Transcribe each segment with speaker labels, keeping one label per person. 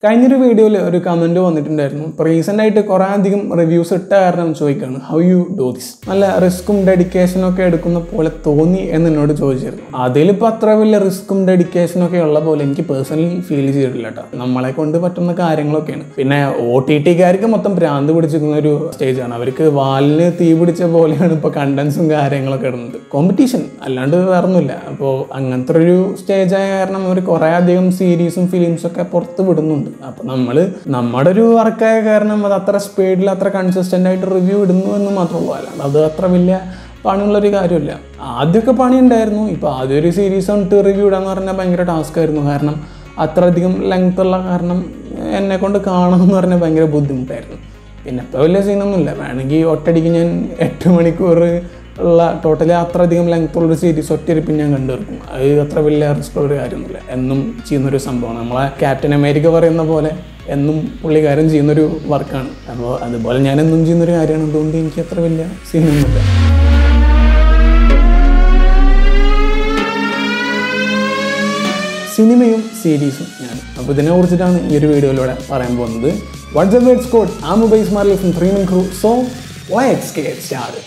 Speaker 1: കഴിഞ്ഞൊരു വീഡിയോയിൽ ഒരു കമൻറ്റ് വന്നിട്ടുണ്ടായിരുന്നു ഇപ്പോൾ റീസെൻ്റ് ആയിട്ട് കുറേ അധികം റിവ്യൂസ് ഇട്ട കാരണം ചോദിക്കുകയാണ് ഹൗ യു ഡു ദിസ് നല്ല റിസ്ക്കും ഡെഡിക്കേഷനും ഒക്കെ എടുക്കുന്ന പോലെ തോന്നി എന്ന് എന്നോട് ചോദിച്ചിരുന്നു അതിലിപ്പോൾ അത്ര വലിയ റിസ്ക്കും ഡെഡിക്കേഷനും ഒക്കെ ഉള്ള പോലെ എനിക്ക് പേഴ്സണലി ഫീൽ ചെയ്തിട്ടില്ല കേട്ടോ നമ്മളെ കൊണ്ട് പറ്റുന്ന കാര്യങ്ങളൊക്കെയാണ് പിന്നെ ഒ ടി ടിക്കാർക്ക് മൊത്തം ഭ്രാന്ത് പിടിച്ചിരിക്കുന്ന ഒരു സ്റ്റേജാണ് അവർക്ക് വാലിന് തീ പിടിച്ച പോലെയാണ് ഇപ്പോൾ കണ്ടൻസും കാര്യങ്ങളൊക്കെ ഇടുന്നത് കോമ്പറ്റീഷൻ അല്ലാണ്ട് വേറൊന്നുമില്ല അപ്പോൾ അങ്ങനത്തെ ഒരു സ്റ്റേജായ കാരണം അവർ കുറേ അധികം സീരീസും ഫിലിംസും ഒക്കെ പുറത്ത് വിടുന്നുണ്ട് അപ്പോൾ നമ്മൾ നമ്മുടെ ഒരു വർക്കായ കാരണം അത് അത്ര സ്പീഡിൽ അത്ര കൺസിസ്റ്റൻ്റ് ആയിട്ട് റിവ്യൂ ഇടുന്നു എന്ന് മാത്രമേ ഉള്ളൂ അല്ലാണ്ട് അത് അത്ര വലിയ പണിയുള്ളൊരു കാര്യമില്ല ആദ്യമൊക്കെ പണി ഉണ്ടായിരുന്നു ഇപ്പോൾ ആദ്യം ഒരു സീരീസ് കണ്ടിട്ട് റിവ്യൂ ഇടാന്ന് പറഞ്ഞാൽ ഭയങ്കര ടാസ്ക് ആയിരുന്നു കാരണം അത്രയധികം ലെങ്ത് ഉള്ള കാരണം എന്നെ കൊണ്ട് കാണാമെന്ന് പറഞ്ഞാൽ ഭയങ്കര ബുദ്ധിമുട്ടായിരുന്നു പിന്നെ ഇപ്പോൾ വലിയ സീനൊന്നുമില്ല വേണമെങ്കിൽ ഒറ്റയടിക്ക് ഞാൻ എട്ട് മണിക്കൂർ ഉള്ള ടോട്ടലി അത്ര അധികം ലെങ്ത് ഉള്ളൊരു സീരീസ് ഒറ്റയിരിപ്പിൽ ഞാൻ കണ്ടുതീർക്കും അത് അത്ര വലിയ റിസ്ക് ഉള്ളൊരു കാര്യമൊന്നുമില്ല എന്നും ചെയ്യുന്നൊരു സംഭവമാണ് നമ്മളെ ക്യാപ്റ്റൻ അമേരിക്ക പറയുന്ന പോലെ എന്നും പുള്ളിക്കാരൻ ചെയ്യുന്നൊരു വർക്കാണ് അപ്പോൾ അതുപോലെ ഞാൻ എന്നും ചെയ്യുന്നൊരു കാര്യമാണ് അതുകൊണ്ട് എനിക്ക് അത്ര വലിയ സീനൊന്നുമില്ല സിനിമയും സീരീസും ഞാൻ അപ്പോൾ ഇതിനെ കുറിച്ചിട്ടാണ് ഈ ഒരു വീഡിയോയിലൂടെ പറയാൻ പോകുന്നത് വാട്സ് എ വേർഡ് സ്കോഡ് ആ mobile smart life three min crew so let's get start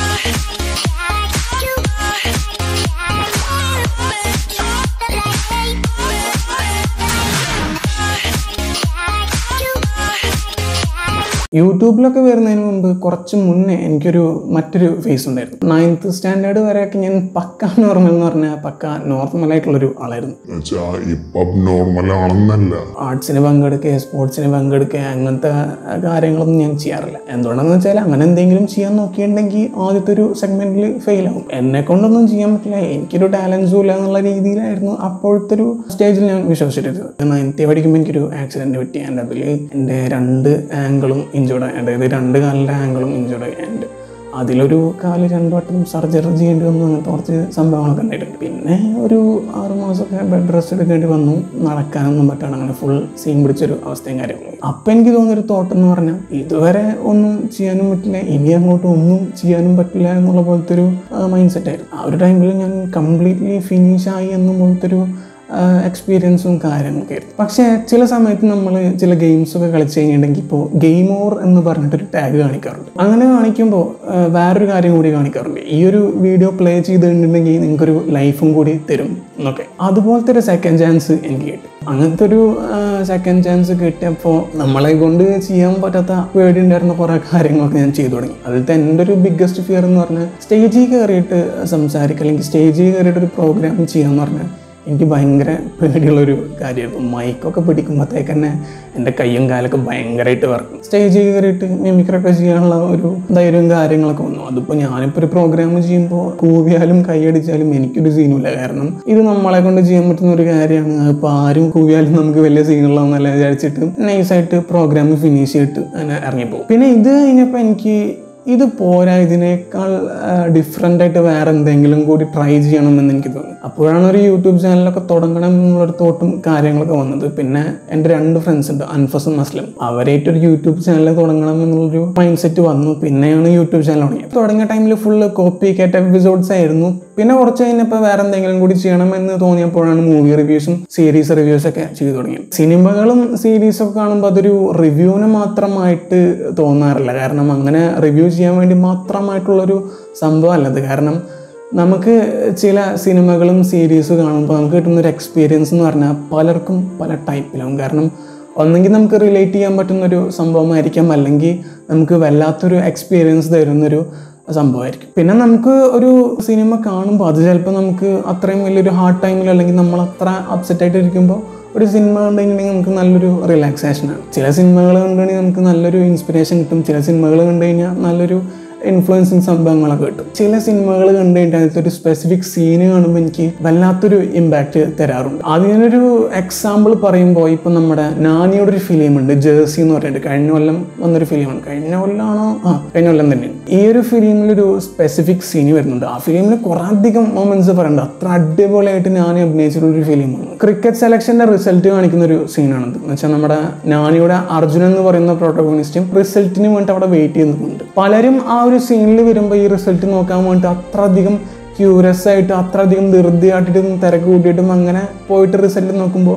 Speaker 1: യൂട്യൂബിലൊക്കെ വരുന്നതിന് മുമ്പ് കുറച്ച് മുന്നേ എനിക്കൊരു മറ്റൊരു ഫേസ് ഉണ്ടായിരുന്നു നയൻത്ത് സ്റ്റാൻഡേർഡ് വരെയൊക്കെ ഞാൻ പക്ക നോർമൽ എന്ന് പറഞ്ഞാൽ പക്ക നോർമൽ ആയിട്ടുള്ളൊരു ആളായിരുന്നു
Speaker 2: എന്നുവെച്ചാ ഇപ്പം നോർമൽ ആണെന്നല്ല
Speaker 1: ആർട്സിന് പങ്കെടുക്കുക സ്പോർട്സിന് പങ്കെടുക്കുക അങ്ങനത്തെ കാര്യങ്ങളൊന്നും ഞാൻ ചെയ്യാറില്ല എന്തുകൊണ്ടാണെന്ന് വെച്ചാൽ അങ്ങനെ എന്തെങ്കിലും ചെയ്യാൻ നോക്കിയിട്ടുണ്ടെങ്കിൽ ആദ്യത്തെ ഒരു സെഗ്മെന്റിൽ ഫെയിൽ ആവും എന്നെ കൊണ്ടൊന്നും ചെയ്യാൻ പറ്റില്ല എനിക്കൊരു ടാലൻസും ഇല്ല എന്നുള്ള രീതിയിലായിരുന്നു അപ്പോഴത്തെ ഒരു സ്റ്റേജിൽ ഞാൻ വിശ്വസിച്ചിരുന്നത് നയൻത്തി പഠിക്കുമ്പോൾ എനിക്കൊരു ആക്സിഡന്റ് പറ്റി എൻ്റെ അതിൽ എൻ്റെ രണ്ട് ആംഗിളും ഇഞ്ചോർഡ് അതായത് രണ്ട് കാലിൻ്റെ ആംഗിളും ഇഞ്ചോർഡ് ആൻഡ് അതിലൊരു കാല് രണ്ടു വട്ടം സർജറി ചെയ്യേണ്ടി വന്നു അങ്ങനത്തെ കുറച്ച് സംഭവങ്ങളൊക്കെ ഉണ്ടായിട്ടുണ്ട് പിന്നെ ഒരു ആറു മാസമൊക്കെ ബെഡ് റെസ്റ്റ് എടുക്കേണ്ടി വന്നു നടക്കാനൊന്നും പറ്റാണ് അങ്ങനെ ഫുൾ സീൻ പിടിച്ചൊരു അവസ്ഥയും കാര്യങ്ങളും അപ്പം എനിക്ക് തോന്നിയൊരു തോട്ട് എന്ന് പറഞ്ഞാൽ ഇതുവരെ ഒന്നും ചെയ്യാനും പറ്റില്ല ഇനി അങ്ങോട്ട് ഒന്നും ചെയ്യാനും പറ്റില്ല എന്നുള്ള പോലത്തെ ഒരു മൈൻഡ് സെറ്റ് ആയിരുന്നു ആ ഒരു ടൈമിൽ ഞാൻ കംപ്ലീറ്റ്ലി ഫിനിഷ് ആയി എന്ന പോലത്തെ ഒരു എക്സ്പീരിയൻസും കാര്യങ്ങളൊക്കെ ആയിരുന്നു പക്ഷേ ചില സമയത്ത് നമ്മൾ ചില ഗെയിംസ് ഒക്കെ കളിച്ച് കഴിഞ്ഞിട്ടുണ്ടെങ്കിൽ ഇപ്പോൾ ഗെയിം ഓവർ എന്ന് പറഞ്ഞിട്ടൊരു ടാഗ് കാണിക്കാറുണ്ട് അങ്ങനെ കാണിക്കുമ്പോൾ വേറൊരു കാര്യം കൂടി കാണിക്കാറുണ്ട് ഈ ഒരു വീഡിയോ പ്ലേ ചെയ്തിട്ടുണ്ടെങ്കിൽ നിങ്ങൾക്കൊരു ലൈഫും കൂടി തരും എന്നൊക്കെ അതുപോലത്തെ ഒരു സെക്കൻഡ് ചാൻസ് എനിക്ക് കിട്ടി അങ്ങനത്തെ ഒരു സെക്കൻഡ് ചാൻസ് കിട്ടിയപ്പോൾ നമ്മളെ കൊണ്ട് ചെയ്യാൻ പറ്റാത്ത പേടി ഉണ്ടായിരുന്ന കുറേ കാര്യങ്ങളൊക്കെ ഞാൻ ചെയ്തു തുടങ്ങി അതിലത്തെ എൻ്റെ ഒരു ബിഗ്ഗസ്റ്റ് ഫിയർ എന്ന് പറഞ്ഞാൽ സ്റ്റേജിൽ കയറിയിട്ട് സംസാരിക്കുക അല്ലെങ്കിൽ സ്റ്റേജിൽ കയറിയിട്ട് ഒരു പ്രോഗ്രാം ചെയ്യാന്ന് പറഞ്ഞാൽ എനിക്ക് ഭയങ്കര പേടിയുള്ളൊരു കാര്യമായിരുന്നു മൈക്കൊക്കെ പിടിക്കുമ്പോഴത്തേക്ക് തന്നെ എൻ്റെ കയ്യും കാലൊക്കെ ഭയങ്കരമായിട്ട് വറക്കും സ്റ്റേജിൽ കയറിയിട്ട് മിമിക്രൊക്കെ ചെയ്യാനുള്ള ഒരു ധൈര്യവും കാര്യങ്ങളൊക്കെ വന്നു അതിപ്പോൾ ഞാനിപ്പോൾ ഒരു പ്രോഗ്രാം ചെയ്യുമ്പോൾ കൂവിയാലും കൈയടിച്ചാലും എനിക്കൊരു സീനുമില്ല കാരണം ഇത് നമ്മളെ കൊണ്ട് ചെയ്യാൻ പറ്റുന്ന ഒരു കാര്യമാണ് ഇപ്പോൾ ആരും കൂവിയാലും നമുക്ക് വലിയ സീനുള്ളതെന്നല്ല വിചാരിച്ചിട്ട് നൈസായിട്ട് പ്രോഗ്രാം ഫിനിഷ് ചെയ്തിട്ട് അങ്ങനെ ഇറങ്ങിപ്പോകും പിന്നെ ഇത് കഴിഞ്ഞപ്പോൾ എനിക്ക് ഇത് പോരാ ഇതിനേക്കാൾ ഡിഫറെൻ്റ് ആയിട്ട് വേറെ എന്തെങ്കിലും കൂടി ട്രൈ ചെയ്യണമെന്ന് എനിക്ക് തോന്നി അപ്പോഴാണ് ഒരു യൂട്യൂബ് ചാനലൊക്കെ തുടങ്ങണം എന്നുള്ളൊരു തോട്ടും കാര്യങ്ങളൊക്കെ വന്നത് പിന്നെ എൻ്റെ രണ്ട് ഫ്രണ്ട്സ് ഉണ്ട് അൻഫസും മസ്ലിം അവരായിട്ട് ഒരു യൂട്യൂബ് ചാനൽ തുടങ്ങണം എന്നുള്ളൊരു മൈൻഡ് സെറ്റ് വന്നു പിന്നെയാണ് യൂട്യൂബ് ചാനൽ തുടങ്ങിയത് തുടങ്ങിയ ടൈമിൽ ഫുള്ള് കോപ്പി കേട്ട എപ്പിസോഡ്സ് ആയിരുന്നു പിന്നെ കുറച്ച് കഴിഞ്ഞപ്പോൾ വേറെ എന്തെങ്കിലും കൂടി ചെയ്യണം എന്ന് തോന്നിയപ്പോഴാണ് മൂവി റിവ്യൂസും സീരീസ് റിവ്യൂസ് ഒക്കെ ചെയ്തു തുടങ്ങിയത് സിനിമകളും സീരീസും ഒക്കെ കാണുമ്പോൾ അതൊരു റിവ്യൂവിന് മാത്രമായിട്ട് തോന്നാറില്ല കാരണം അങ്ങനെ റിവ്യൂ ചെയ്യാൻ വേണ്ടി മാത്രമായിട്ടുള്ളൊരു സംഭവമല്ല അത് കാരണം നമുക്ക് ചില സിനിമകളും സീരീസും കാണുമ്പോൾ നമുക്ക് കിട്ടുന്ന ഒരു എക്സ്പീരിയൻസ് എന്ന് പറഞ്ഞാൽ പലർക്കും പല ടൈപ്പിലാവും കാരണം ഒന്നെങ്കിൽ നമുക്ക് റിലേറ്റ് ചെയ്യാൻ പറ്റുന്നൊരു സംഭവമായിരിക്കാം അല്ലെങ്കിൽ നമുക്ക് വല്ലാത്തൊരു എക്സ്പീരിയൻസ് തരുന്നൊരു സംഭവമായിരിക്കും പിന്നെ നമുക്ക് ഒരു സിനിമ കാണുമ്പോൾ അത് ചിലപ്പോൾ നമുക്ക് അത്രയും വലിയൊരു ഹാർഡ് ടൈമിൽ അല്ലെങ്കിൽ നമ്മൾ അത്ര അപ്സെറ്റ് ആയിട്ട് ഇരിക്കുമ്പോൾ ഒരു സിനിമ കണ്ടു കഴിഞ്ഞിട്ടുണ്ടെങ്കിൽ നമുക്ക് നല്ലൊരു റിലാക്സേഷനാണ് ചില സിനിമകൾ കണ്ടുകഴിഞ്ഞാൽ നമുക്ക് നല്ലൊരു ഇൻസ്പിറേഷൻ കിട്ടും ചില സിനിമകൾ കണ്ടു കഴിഞ്ഞാൽ നല്ലൊരു ഇൻഫ്ലുവൻസിങ് സംഭവങ്ങളൊക്കെ കിട്ടും ചില സിനിമകൾ കണ്ടു കഴിഞ്ഞാൽ അതിലത്തെ ഒരു സ്പെസിഫിക് സീന് കാണുമ്പോൾ എനിക്ക് വല്ലാത്തൊരു ഇമ്പാക്റ്റ് തരാറുണ്ട് അതിനൊരു എക്സാമ്പിൾ പറയുമ്പോൾ ഇപ്പം നമ്മുടെ നാനിയുടെ ഒരു ഫിലിമുണ്ട് ജേഴ്സി എന്ന് പറഞ്ഞിട്ട് കഴിഞ്ഞ കൊല്ലം വന്നൊരു ഫിലിമാണ് കഴിഞ്ഞ കൊല്ലമാണോ ആ കഴിഞ്ഞ കൊല്ലം തന്നെ ഈ ഒരു ഫിലിമിലൊരു സ്പെസിഫിക് സീന് വരുന്നുണ്ട് ആ ഫിലിമിൽ കുറേ അധികം മൊമെന്റ്സ് പറയുന്നുണ്ട് അത്ര അടിപൊളിയായിട്ട് ഞാൻ അഭിനയിച്ചിട്ടുള്ള ഒരു ഫിലിമാണ് ക്രിക്കറ്റ് സെലക്ഷന്റെ റിസൾട്ട് കാണിക്കുന്ന ഒരു സീനാണത് എന്ന് വെച്ചാൽ നമ്മുടെ നാനിയുടെ അർജുൻ എന്ന് പറയുന്ന പ്രോട്ടോഗോണിസ്റ്റും റിസൾട്ടിന് വേണ്ടി അവിടെ വെയിറ്റ് ചെയ്യുന്നുണ്ട് പലരും ആ ഒരു സീനിൽ വരുമ്പോൾ ഈ റിസൾട്ട് നോക്കാൻ വേണ്ടി അത്ര അധികം ക്യൂരിയസ് ആയിട്ട് അത്ര അധികം ധൃതിയായിട്ടിട്ടും തിരക്ക് കൂട്ടിയിട്ടും അങ്ങനെ പോയിട്ട് റിസൾട്ട് നോക്കുമ്പോൾ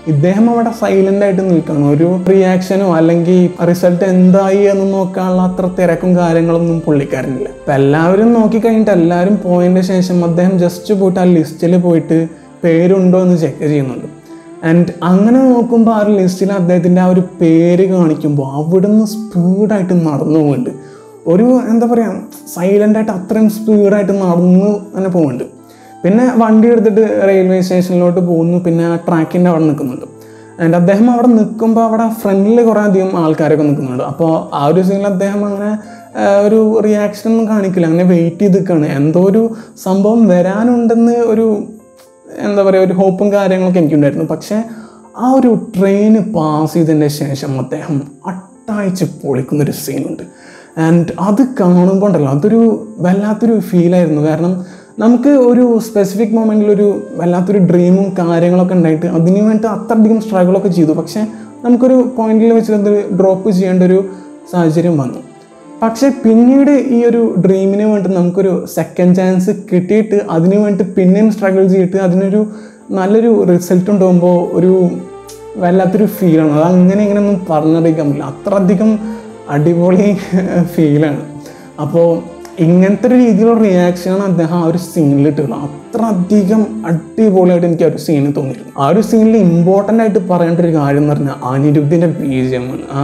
Speaker 1: ഇദ്ദേഹം അവിടെ സൈലന്റ് ആയിട്ട് നിൽക്കണം ഒരു റിയാക്ഷനോ അല്ലെങ്കിൽ റിസൾട്ട് എന്തായി എന്ന് നോക്കാനുള്ള അത്ര തിരക്കും കാര്യങ്ങളൊന്നും പുള്ളിക്കാരനില്ല അപ്പം എല്ലാവരും നോക്കിക്കഴിഞ്ഞിട്ട് എല്ലാവരും പോയതിൻ്റെ ശേഷം അദ്ദേഹം ജസ്റ്റ് പോയിട്ട് ആ ലിസ്റ്റിൽ പോയിട്ട് പേരുണ്ടോ എന്ന് ചെക്ക് ചെയ്യുന്നുണ്ട് ആൻഡ് അങ്ങനെ നോക്കുമ്പോൾ ആ ഒരു ലിസ്റ്റിൽ അദ്ദേഹത്തിൻ്റെ ആ ഒരു പേര് കാണിക്കുമ്പോൾ അവിടുന്ന് സ്പീഡായിട്ട് നടന്നു പോകുന്നുണ്ട് ഒരു എന്താ പറയുക സൈലൻ്റ് ആയിട്ട് അത്രയും സ്പീഡായിട്ട് നടന്നു തന്നെ പോകുന്നുണ്ട് പിന്നെ വണ്ടി എടുത്തിട്ട് റെയിൽവേ സ്റ്റേഷനിലോട്ട് പോകുന്നു പിന്നെ ആ ട്രാക്കിൻ്റെ അവിടെ നിൽക്കുന്നുണ്ട് ആൻഡ് അദ്ദേഹം അവിടെ നിൽക്കുമ്പോൾ അവിടെ ഫ്രണ്ടിൽ കുറേ അധികം ആൾക്കാരൊക്കെ നിൽക്കുന്നുണ്ട് അപ്പോൾ ആ ഒരു സീനിൽ അദ്ദേഹം അങ്ങനെ ആ, ഒരു റിയാക്ഷൻ ഒന്നും കാണിക്കില്ല അങ്ങനെ വെയിറ്റ് ചെയ്ത് നിൽക്കുകയാണ് എന്തോ ഒരു സംഭവം വരാനുണ്ടെന്ന് ഒരു എന്താ പറയുക ഒരു ഹോപ്പും കാര്യങ്ങളൊക്കെ എനിക്കുണ്ടായിരുന്നു പക്ഷേ ആ ഒരു ട്രെയിന് പാസ് ചെയ്തതിന് ശേഷം അദ്ദേഹം അട്ടായിച്ച് പൊളിക്കുന്നൊരു സീനുണ്ട് ആൻഡ് അത് കാണുമ്പോൾ ഉണ്ടല്ലോ അതൊരു വല്ലാത്തൊരു ഫീലായിരുന്നു കാരണം നമുക്ക് ഒരു സ്പെസിഫിക് മൊമെൻറ്റിൽ ഒരു വല്ലാത്തൊരു ഡ്രീമും കാര്യങ്ങളൊക്കെ ഉണ്ടായിട്ട് അതിന് വേണ്ടി അത്രയധികം സ്ട്രഗിളൊക്കെ ചെയ്തു പക്ഷേ നമുക്കൊരു പോയിന്റിൽ വെച്ചിട്ട് അത് ഡ്രോപ്പ് ചെയ്യേണ്ട ഒരു സാഹചര്യം വന്നു പക്ഷെ പിന്നീട് ഈ ഒരു ഡ്രീമിന് വേണ്ടി നമുക്കൊരു സെക്കൻഡ് ചാൻസ് കിട്ടിയിട്ട് അതിന് വേണ്ടി പിന്നെയും സ്ട്രഗിൾ ചെയ്തിട്ട് അതിനൊരു നല്ലൊരു റിസൾട്ട് ഉണ്ടാകുമ്പോൾ ഒരു വല്ലാത്തൊരു ഫീലാണ് അത് അങ്ങനെ ഇങ്ങനെ ഒന്നും പറഞ്ഞറിയിക്കാൻ പറ്റില്ല അത്രയധികം അടിപൊളി ഫീലാണ് അപ്പോൾ ഇങ്ങനത്തെ ഒരു രീതിയിലുള്ള റിയാക്ഷനാണ് അദ്ദേഹം ആ ഒരു സീനിൽ ഇട്ടുള്ളത് അത്ര അധികം അടിപൊളിയായിട്ട് എനിക്ക് ആ ഒരു സീനിൽ തോന്നിയിരുന്നു ആ ഒരു സീനിൽ ഇമ്പോർട്ടൻ്റ് ആയിട്ട് പറയേണ്ട ഒരു കാര്യം എന്ന് പറഞ്ഞാൽ അനിരുദ്ധിൻ്റെ ബീജമാണ് ആ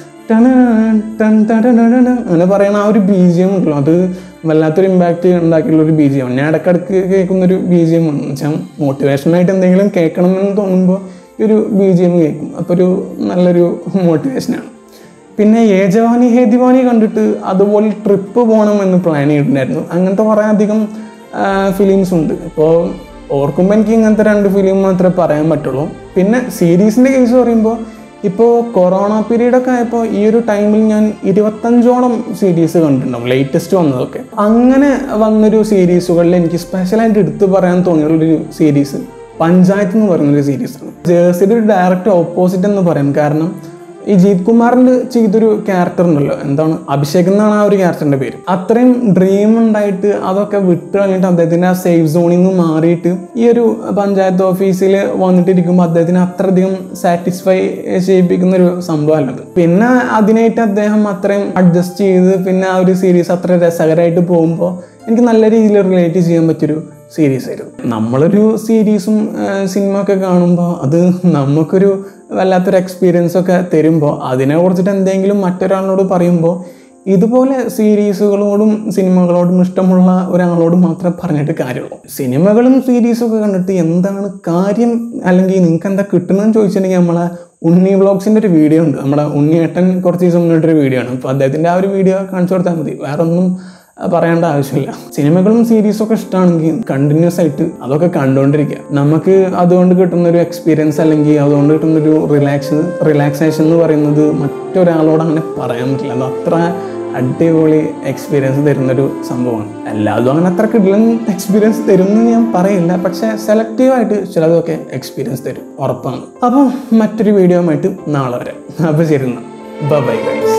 Speaker 1: ടണൻ ടൺ ടടടടട അങ്ങനെ പറയണ ആ ഒരു ബി ജി എം ഉണ്ടല്ലോ അത് വല്ലാത്തൊരു ഇമ്പാക്റ്റ് ഉണ്ടാക്കിയുള്ള ഒരു ബി ജി എം ഞാൻ ഇടയ്ക്കിടയ്ക്ക് കേൾക്കുന്ന ഒരു ബി ജി എം ആണ് വെച്ചാൽ മോട്ടിവേഷനായിട്ട് എന്തെങ്കിലും കേൾക്കണമെന്ന് തോന്നുമ്പോൾ ഈ ഒരു ബി ജി എം കേൾക്കും അപ്പോൾ ഒരു നല്ലൊരു മോട്ടിവേഷനാണ് പിന്നെ ഏ ജവാനി ഹേ ദിവാനി കണ്ടിട്ട് അതുപോലെ ട്രിപ്പ് പോകണമെന്ന് പ്ലാൻ ചെയ്തിട്ടുണ്ടായിരുന്നു അങ്ങനത്തെ കുറേ അധികം ഫിലിംസ് ഉണ്ട് ഇപ്പോൾ ഓർക്കുമ്പോൾ എനിക്ക് ഇങ്ങനത്തെ രണ്ട് ഫിലിം മാത്രമേ പറയാൻ പറ്റുള്ളൂ പിന്നെ സീരീസിൻ്റെ കേസ് പറയുമ്പോൾ ഇപ്പോൾ കൊറോണ പീരീഡൊക്കെ ആയപ്പോൾ ഈ ഒരു ടൈമിൽ ഞാൻ ഇരുപത്തഞ്ചോളം സീരീസ് കണ്ടിട്ടുണ്ടാവും ലേറ്റസ്റ്റ് വന്നതൊക്കെ അങ്ങനെ വന്നൊരു സീരീസുകളിൽ എനിക്ക് സ്പെഷ്യലായിട്ട് എടുത്തു പറയാൻ തോന്നിയുള്ളൊരു സീരീസ് പഞ്ചായത്ത് എന്ന് പറയുന്നൊരു സീരീസാണ് ജേഴ്സിയുടെ ഒരു ഡയറക്റ്റ് ഓപ്പോസിറ്റ് എന്ന് പറയാം കാരണം ഈ ജീത് കുമാറിൽ ചെയ്തൊരു ക്യാരക്ടർ ഉണ്ടല്ലോ എന്താണ് അഭിഷേക് എന്നാണ് ആ ഒരു ക്യാരക്ടറിന്റെ പേര് അത്രയും ഡ്രീം ഉണ്ടായിട്ട് അതൊക്കെ വിട്ട് കളഞ്ഞിട്ട് അദ്ദേഹത്തിന്റെ ആ സേഫ് സോണിൽ നിന്ന് മാറിയിട്ട് ഈ ഒരു പഞ്ചായത്ത് ഓഫീസിൽ വന്നിട്ടിരിക്കുമ്പോൾ അദ്ദേഹത്തിന് അത്രയധികം സാറ്റിസ്ഫൈ ചെയ്യിപ്പിക്കുന്ന ഒരു സംഭവമല്ലത് പിന്നെ അതിനായിട്ട് അദ്ദേഹം അത്രയും അഡ്ജസ്റ്റ് ചെയ്ത് പിന്നെ ആ ഒരു സീരീസ് അത്ര രസകരമായിട്ട് പോകുമ്പോൾ എനിക്ക് നല്ല രീതിയിൽ റിലേറ്റ് ചെയ്യാൻ പറ്റിയൊരു സീരീസ് ആയിരുന്നു നമ്മളൊരു സീരീസും സിനിമ ഒക്കെ കാണുമ്പോൾ അത് നമുക്കൊരു വല്ലാത്തൊരു എക്സ്പീരിയൻസ് ഒക്കെ തരുമ്പോൾ അതിനെ കുറിച്ചിട്ട് എന്തെങ്കിലും മറ്റൊരാളോട് പറയുമ്പോൾ ഇതുപോലെ സീരീസുകളോടും സിനിമകളോടും ഇഷ്ടമുള്ള ഒരാളോട് മാത്രമേ പറഞ്ഞിട്ട് കാര്യമുള്ളൂ സിനിമകളും സീരീസും ഒക്കെ കണ്ടിട്ട് എന്താണ് കാര്യം അല്ലെങ്കിൽ നിങ്ങൾക്ക് എന്താ കിട്ടുന്നതെന്ന് ചോദിച്ചിട്ടുണ്ടെങ്കിൽ നമ്മളെ ഉണ്ണി വ്ളോഗ്സിൻ്റെ ഒരു വീഡിയോ ഉണ്ട് നമ്മുടെ ഉണ്ണിയേട്ടൻ കുറച്ച് ദിവസം മുന്നിട്ടൊരു വീഡിയോ ആണ് അപ്പോൾ അദ്ദേഹത്തിൻ്റെ ആ ഒരു വീഡിയോ കാണിച്ചു കൊടുത്താൽ മതി വേറെ ഒന്നും പറയേണ്ട ആവശ്യമില്ല സിനിമകളും സീരീസും ഒക്കെ ഇഷ്ടമാണെങ്കിൽ കണ്ടിന്യൂസ് ആയിട്ട് അതൊക്കെ കണ്ടുകൊണ്ടിരിക്കുക നമുക്ക് അതുകൊണ്ട് കിട്ടുന്ന ഒരു എക്സ്പീരിയൻസ് അല്ലെങ്കിൽ അതുകൊണ്ട് കിട്ടുന്ന ഒരു റിലാക്സ് റിലാക്സേഷൻ എന്ന് പറയുന്നത് മറ്റൊരാളോട് അങ്ങനെ പറയാൻ പറ്റില്ല അത് അത്ര അടിപൊളി എക്സ്പീരിയൻസ് തരുന്നൊരു സംഭവമാണ് എല്ലാതും അങ്ങനെ അത്ര കിടലൻ എക്സ്പീരിയൻസ് തരുമെന്ന് ഞാൻ പറയില്ല പക്ഷേ സെലക്റ്റീവായിട്ട് ചിലതൊക്കെ എക്സ്പീരിയൻസ് തരും ഉറപ്പാണ് അപ്പോൾ മറ്റൊരു വീഡിയോ ആയിട്ട് നാളെ വരാം അപ്പോൾ ശരി എന്നാൽ ബൈ ഗൈസ്